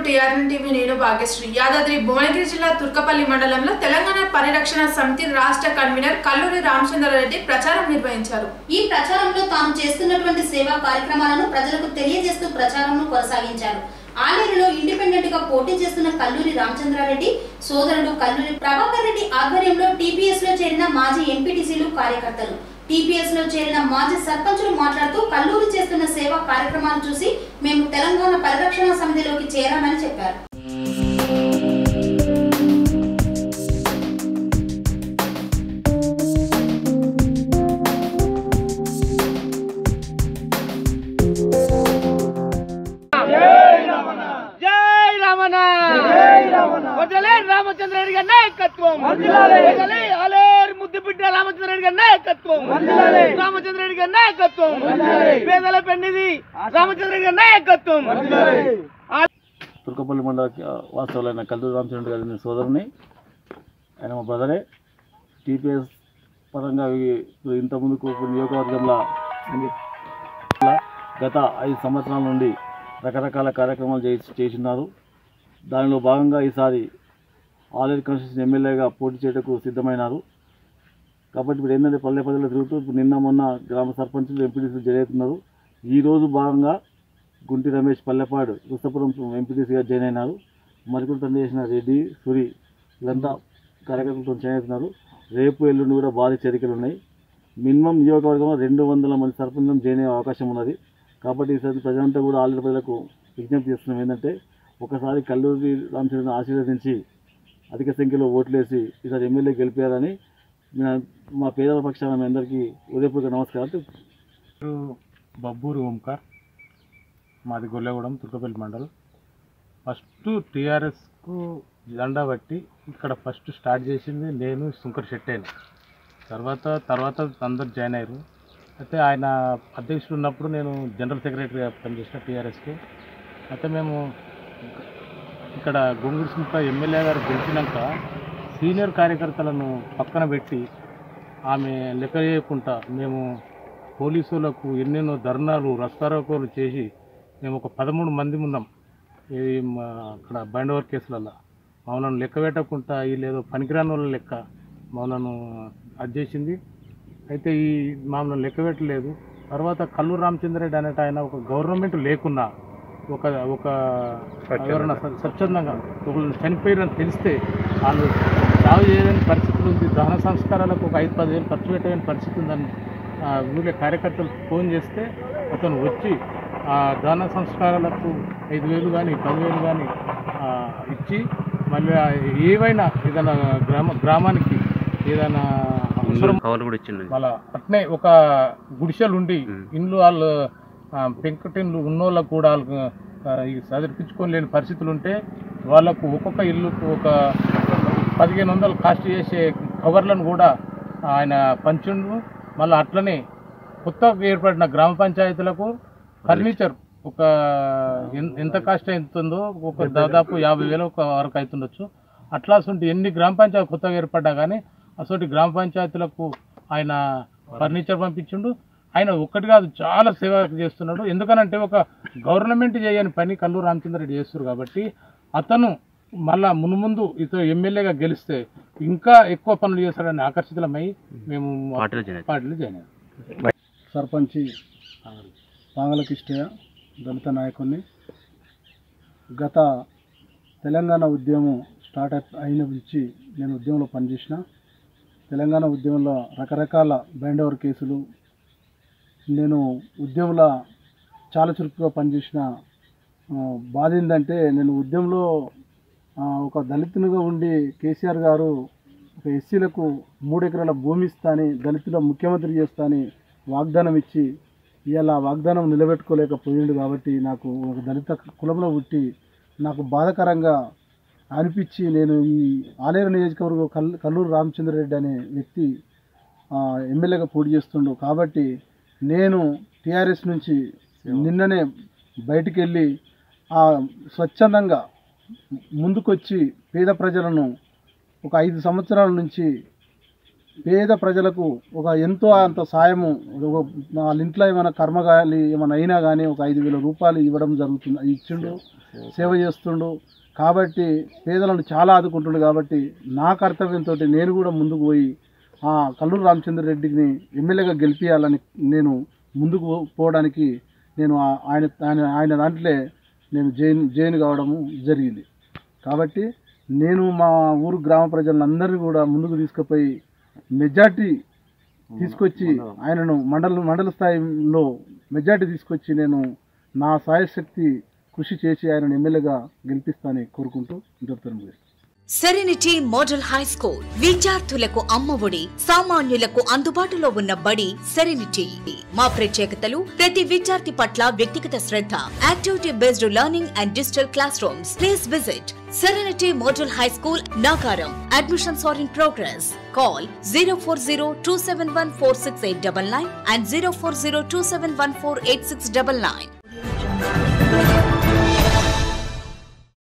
TRN TV నేను భాగ్యశ్రీ యాదాద్రి భువనగిరి జిల్లా తుర్కపల్లి మండలంలో తెలంగాణ పరిరక్షణ సమితి రాష్ట్ర కన్వీనర్ కల్లూరి రామచంద్రారెడ్డి ప్రచారం నిర్వహించారు ఈ ప్రచారంలో తాము చేస్తున్నటువంటి సేవా కార్యక్రమాలను ప్రజలకు తెలియజేస్తూ ప్రచారంను కొనసాగించారు ఆలేరులో ఇండిపెండెంట్ గా పోటీ చేస్తున్న కల్లూరి రామచంద్రారెడ్డి సోదరుడు కల్లూరి ప్రభాకర్ రెడ్డి ఆధ్వర్యంలో టీపీఎస్ లో చేరిన మాజీ ఎంపీటీసీలు కార్యకర్తలు టీపీఎస్ లో చేరిన మాజీ సర్పంచులు మాట్లాడుతూ కల్లూరి చేస్తున్న సేవా కార్యక్రమాలు చూసి మేము తెలంగాణ పరిరక్షణ సమితిలోకి చేరామని చెప్పారు జై రమణ వదలే రామచంద్రరెడ్డి గారి నాయకత్వం వదలే అలేరు ముద్దు బిడ్డ రామచంద్రరెడ్డి గారి నాయకత్వం రామచంద్రరెడ్డి గారి నాయకత్వం పేదల పెన్నిది రామచంద్రరెడ్డి గారి నాయకత్వం తుర్కపల్లి మండల వాస్తవులైన కల్లూరు రామచంద్ర గారి నేను సోదరుని ఆయన మా బ్రదరే టీపీఎస్ పరంగా ఈ- ఇంత ముందుకు నియోజకవర్గంలో గత ఐదు సంవత్సరాల నుండి రకరకాల కార్యక్రమాలు చేసి చేసినారు దానిలో భాగంగా ఈసారి ఆలేరు కాన్స్టిట్యూషన్ ఎమ్మెల్యేగా పోటీ చేయడానికి సిద్ధమైనారు కాబట్టి ఇప్పుడు ఏంటంటే పల్లె ప్రజలు తిరుగుతూ ఇప్పుడు నిన్న మొన్న గ్రామ సర్పంచులు ఎంపీటీసీలు జరుగుతున్నారు ఈ రోజు భాగంగా గుంటి రమేష్ పల్లెపాడు రుస్తపురం ఎంపీటీసీగా జాయిన్ అయినారు మరికొంత చేసిన రెడ్డి సురి వీళ్ళంతా కార్యకర్తలతో జాయిన్ అవుతున్నారు రేపు ఎల్లుండి కూడా భారీ చేరికలు ఉన్నాయి మినిమం నియోజకవర్గంలో రెండు వందల మంది సర్పంచులను జాయిన్ అయ్యే అవకాశం ఉన్నది కాబట్టి ఈసారి ప్రజలంతా కూడా ఆల్రెడీ ప్రజలకు విజ్ఞప్తి చేస్తున్నాం ఏంటంటే ఒకసారి కల్లూరి రామచంద్రని ఆశీర్వదించి అధిక సంఖ్యలో ఓట్లేసి ఈసారి ఎమ్మెల్యే గెలిపారని నా- మా పేదల పక్షాన మీ అందరికీ ఉదయపూర్వక నమస్కారాలు పేరు బబ్బూరి ఓంకార్ మాది గొల్లగూడెం తుర్కపల్లి మండలం ఫస్ట్ టీఆర్ఎస్కు జెండా బట్టి ఇక్కడ ఫస్ట్ స్టార్ట్ చేసింది నేను శంకర్ శెట్టేని తర్వాత తర్వాత అందరు జాయిన్ అయ్యారు అయితే ఆయన అధ్యక్షుడు ఉన్నప్పుడు నేను జనరల్ సెక్రటరీగా పనిచేసిన టీఆర్ఎస్కి అయితే మేము ఇక్కడ గొంగుడు సింప ఎమ్మెల్యే గారు గెలిచినాక సీనియర్ కార్యకర్తలను పక్కన పెట్టి ఆమె లెక్క చేయకుండా మేము పోలీసులకు ఎన్నెన్నో ధర్నాలు రస్తారోకోలు చేసి మేము ఒక పదమూడు మంది ఉన్నాం ఇది మా అక్కడ బైండోవర్ కేసులలో మమ్మల్ని లెక్క పెట్టకుండా వీళ్ళేదో పనికిరాని వాళ్ళ లెక్క మమ్మల్ని అది చేసింది అయితే ఈ మమ్మల్ని లెక్క పెట్టలేదు తర్వాత కల్లూరు రామచంద్రరెడ్డి అనేట ఆయన ఒక గవర్నమెంట్ లేకున్నా ఒక ఒక ఎవరైనా స్వ- స్వచ్ఛందంగా ఒకళ్ళు చనిపోయారని తెలిస్తే వాళ్ళు చావు చేయలేని పరిస్థితి ఉంది దహన సంస్కారాలకు ఒక ఐదు పది వేలు ఖర్చు పెట్టలేని పరిస్థితి ఉందని ఆ, ఊళ్ళో కార్యకర్తలు ఫోన్ చేస్తే అతను వచ్చి ఆ దహన సంస్కారాలకు ఐదు వేలు కానీ పదివేలు కానీ ఇచ్చి మళ్ళీ ఆ ఏవైనా ఏదైనా గ్రామ గ్రామానికి ఏదైనా అవసరం మళ్ళా అట్నే ఒక గుడిసెలు ఉండి ఇండ్లు వాళ్ళు ఆ, పెంకుటిండ్లు ఉన్నోళ్ళకు కూడా వాళ్ళకు ఆ, ఈ చదివిపించుకొని లేని పరిస్థితులు ఉంటే వాళ్ళకు ఒక్కొక్క ఇల్లుకు ఒక పదిహేను వందలు కాస్ట్ చేసే కవర్లను కూడా ఆయన పంచుండు మళ్ళీ అట్లనే కొత్తగా ఏర్పడిన గ్రామ పంచాయతీలకు ఫర్నిచర్ ఒక ఎన్- ఎంత కాస్ట్ అవుతుందో ఒక దాదాపు యాభై వేల వరకు అవుతుండొచ్చు అట్లా అసలు ఎన్ని గ్రామ పంచాయతీ కొత్తగా ఏర్పడ్డా కానీ అసలు గ్రామ పంచాయతీలకు ఆయన ఫర్నిచర్ పంపించిండు ఆయన ఒక్కటి కాదు చాలా సేవ చేస్తున్నాడు ఎందుకనంటే ఒక గవర్నమెంట్ చేయని పని కల్లూరు రామచంద్రరెడ్డి చేస్తారు కాబట్టి అతను మళ్ళా మున్ముందు ఇతను ఎమ్మెల్యేగా గెలిస్తే ఇంకా ఎక్కువ పనులు చేస్తాడని ఆకర్షితులమై మేము పార్టీలో జాయిన్ అయ్యాం సర్పంచి పాంగలకిష్టయ్య దళిత నాయకుడిని గత తెలంగాణ ఉద్యమం స్టార్ట్ అయి- అయిన నుంచి నేను ఉద్యమంలో పనిచేసిన తెలంగాణ ఉద్యమంలో రకరకాల బైండ్ ఓవర్ కేసులు నేను ఉద్యమంలో చాలా చురుకుగా పనిచేసిన ఆ, బాధ ఏంటంటే నేను ఉద్యమంలో ఆ, ఒక దళితునిగా ఉండి కేసీఆర్ గారు ఒక ఎస్సీలకు మూడు ఎకరాల భూమి ఇస్తా అని దళితుల ముఖ్యమంత్రి చేస్తా అని వాగ్దానం ఇచ్చి ఇవాళ ఆ వాగ్దానం నిలబెట్టుకోలేకపోయిండు కాబట్టి నాకు ఒక దళిత కులంలో పుట్టి నాకు బాధాకరంగా అనిపించి నేను ఈ ఆలేరు నియోజకవర్గం కల్ కల్లూరు రామచంద్రరెడ్డి అనే వ్యక్తి ఆ, ఎమ్మెల్యేగా పోటీ చేస్తుండు కాబట్టి నేను టీఆర్ఎస్ నుంచి నిన్ననే బయటికి వెళ్ళి ఆ, స్వచ్ఛందంగా ముందుకొచ్చి పేద ప్రజలను ఒక ఐదు సంవత్సరాల నుంచి పేద ప్రజలకు ఒక ఎంతో అంత సాయము ఒక వాళ్ళ ఇంట్లో ఏమైనా కర్మగాలి ఏమైనా అయినా కానీ ఒక ఐదు వేల రూపాయలు ఇవ్వడం జరుగుతుంది ఇచ్చిండు సేవ చేస్తుండు కాబట్టి పేదలను చాలా ఆదుకుంటుండు కాబట్టి నా కర్తవ్యంతో నేను కూడా ముందుకు పోయి ఆ కల్లూరు రామచంద్ర రెడ్డిని ఎమ్మెల్యేగా గెలిపించాలని నేను ముందుకు పో- పోవడానికి నేను ఆ- ఆయన ఆయన ఆయన దాంట్లో నేను జైన్ జైన్ కావడము జరిగింది కాబట్టి నేను మా ఊరు గ్రామ ప్రజలందరినీ కూడా ముందుకు తీసుకుపోయి మెజార్టీ తీసుకొచ్చి ఆయనను మండల మండల స్థాయిలో మెజార్టీ తీసుకొచ్చి నేను నా సాయశక్తి కృషి చేసి ఆయనను ఎమ్మెల్యేగా గెలిపిస్తానని కోరుకుంటూ ఇంతటితో ముగిస్తాను సెరెనిటీ మోడల్ హై స్కూల్ విద్యార్థులకు అమ్మఒడి సామాన్యులకు అందుబాటులో ఉన్న బడి సెరెనిటీ మా ప్రత్యేకతలు ప్రతి విద్యార్థి పట్ల వ్యక్తిగత శ్రద్ధ activity based learning and digital classrooms please visit serenity model high school Nakaram admissions are in progress call zero four zero two seven one four six eight double nine and zero four zero two seven one four eight six double nine